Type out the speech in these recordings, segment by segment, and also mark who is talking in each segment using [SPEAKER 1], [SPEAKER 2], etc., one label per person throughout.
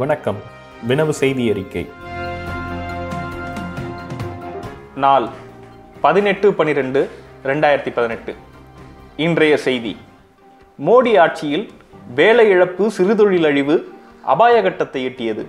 [SPEAKER 1] வணக்கம் வினவு செய்தி அறிக்கை
[SPEAKER 2] நாள் பதினெட்டு பனிரெண்டு ரெண்டாயிரத்தி பதினெட்டு இன்றைய செய்தி மோடி ஆட்சியில் வேலை இழப்பு சிறுதொழில் அழிவு அபாய கட்டத்தை எட்டியது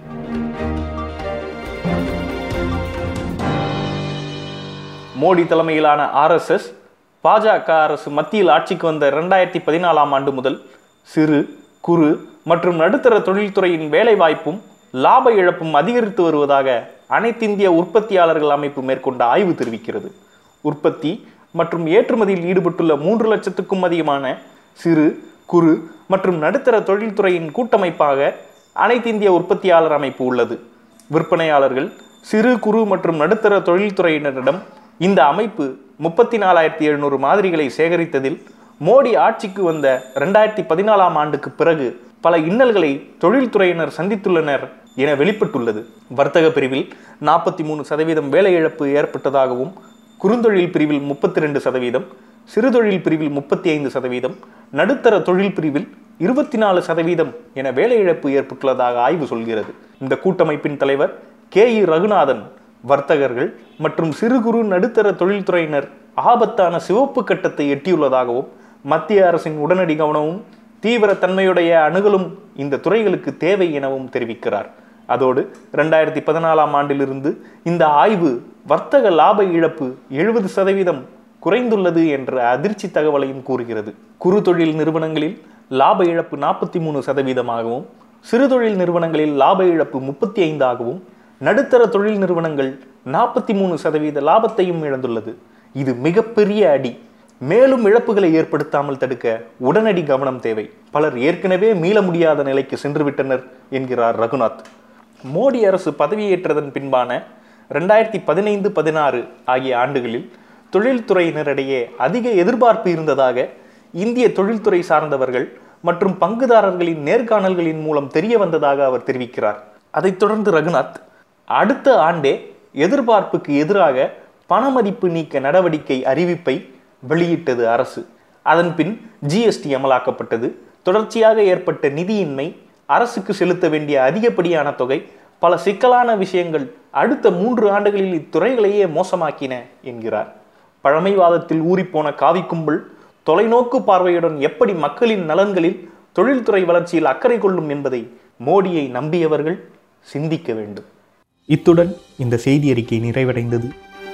[SPEAKER 2] மோடி தலைமையிலான ஆர்எஸ்எஸ் பாஜக அரசு மத்தியில் ஆட்சிக்கு வந்த இரண்டாயிரத்தி பதினாலாம் ஆண்டு முதல் சிறு குறு மற்றும் நடுத்தர தொழில்துறையின் வேலைவாய்ப்பும் லாப இழப்பும் அதிகரித்து வருவதாக அனைத்திந்திய உற்பத்தியாளர்கள் அமைப்பு மேற்கொண்ட ஆய்வு தெரிவிக்கிறது உற்பத்தி மற்றும் ஏற்றுமதியில் ஈடுபட்டுள்ள மூன்று லட்சத்துக்கும் அதிகமான சிறு குறு மற்றும் நடுத்தர தொழில்துறையின் கூட்டமைப்பாக அனைத்திந்திய உற்பத்தியாளர் அமைப்பு உள்ளது விற்பனையாளர்கள் சிறு குறு மற்றும் நடுத்தர தொழில்துறையினரிடம் இந்த அமைப்பு முப்பத்தி நாலாயிரத்தி எழுநூறு மாதிரிகளை சேகரித்ததில் மோடி ஆட்சிக்கு வந்த ரெண்டாயிரத்தி பதினாலாம் ஆண்டுக்கு பிறகு பல இன்னல்களை தொழில்துறையினர் சந்தித்துள்ளனர் என வெளிப்பட்டுள்ளது வர்த்தக பிரிவில் நாற்பத்தி மூணு சதவீதம் வேலை இழப்பு ஏற்பட்டதாகவும் குறுந்தொழில் பிரிவில் முப்பத்தி ரெண்டு சதவீதம் சிறுதொழில் பிரிவில் முப்பத்தி ஐந்து சதவீதம் நடுத்தர தொழில் பிரிவில் இருபத்தி நாலு சதவீதம் என வேலை இழப்பு ஏற்பட்டுள்ளதாக ஆய்வு சொல்கிறது இந்த கூட்டமைப்பின் தலைவர் கே இ ரகுநாதன் வர்த்தகர்கள் மற்றும் சிறு குறு நடுத்தர தொழில்துறையினர் ஆபத்தான சிவப்பு கட்டத்தை எட்டியுள்ளதாகவும் மத்திய அரசின் உடனடி கவனமும் தீவிர தன்மையுடைய அணுகலும் இந்த துறைகளுக்கு தேவை எனவும் தெரிவிக்கிறார் அதோடு ரெண்டாயிரத்தி பதினாலாம் ஆண்டிலிருந்து இந்த ஆய்வு வர்த்தக லாப இழப்பு எழுபது சதவீதம் குறைந்துள்ளது என்ற அதிர்ச்சி தகவலையும் கூறுகிறது குறு தொழில் நிறுவனங்களில் லாப இழப்பு நாற்பத்தி மூணு சதவீதமாகவும் சிறுதொழில் நிறுவனங்களில் லாப இழப்பு முப்பத்தி ஐந்தாகவும் நடுத்தர தொழில் நிறுவனங்கள் நாற்பத்தி மூணு சதவீத லாபத்தையும் இழந்துள்ளது இது மிகப்பெரிய அடி மேலும் இழப்புகளை ஏற்படுத்தாமல் தடுக்க உடனடி கவனம் தேவை பலர் ஏற்கனவே மீள முடியாத நிலைக்கு சென்று விட்டனர் என்கிறார் ரகுநாத் மோடி அரசு பதவியேற்றதன் பின்பான ரெண்டாயிரத்தி பதினைந்து பதினாறு ஆகிய ஆண்டுகளில் தொழில்துறையினரிடையே அதிக எதிர்பார்ப்பு இருந்ததாக இந்திய தொழில்துறை சார்ந்தவர்கள் மற்றும் பங்குதாரர்களின் நேர்காணல்களின் மூலம் தெரிய வந்ததாக அவர் தெரிவிக்கிறார் அதைத் தொடர்ந்து ரகுநாத் அடுத்த ஆண்டே எதிர்பார்ப்புக்கு எதிராக பணமதிப்பு நீக்க நடவடிக்கை அறிவிப்பை வெளியிட்டது அரசு அதன்பின் ஜிஎஸ்டி அமலாக்கப்பட்டது தொடர்ச்சியாக ஏற்பட்ட நிதியின்மை அரசுக்கு செலுத்த வேண்டிய அதிகப்படியான தொகை பல சிக்கலான விஷயங்கள் அடுத்த மூன்று ஆண்டுகளில் இத்துறைகளையே மோசமாக்கின என்கிறார் பழமைவாதத்தில் ஊறிப்போன காவி கும்பல் தொலைநோக்கு பார்வையுடன் எப்படி மக்களின் நலன்களில் தொழில்துறை வளர்ச்சியில் அக்கறை கொள்ளும் என்பதை மோடியை நம்பியவர்கள் சிந்திக்க வேண்டும்
[SPEAKER 1] இத்துடன் இந்த செய்தி அறிக்கை நிறைவடைந்தது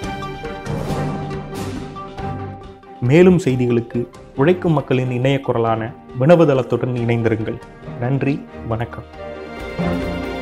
[SPEAKER 1] மேலும் செய்திகளுக்கு உழைக்கும் மக்களின் இணைய குரலான வினவுதளத்துடன் இணைந்திருங்கள் நன்றி வணக்கம்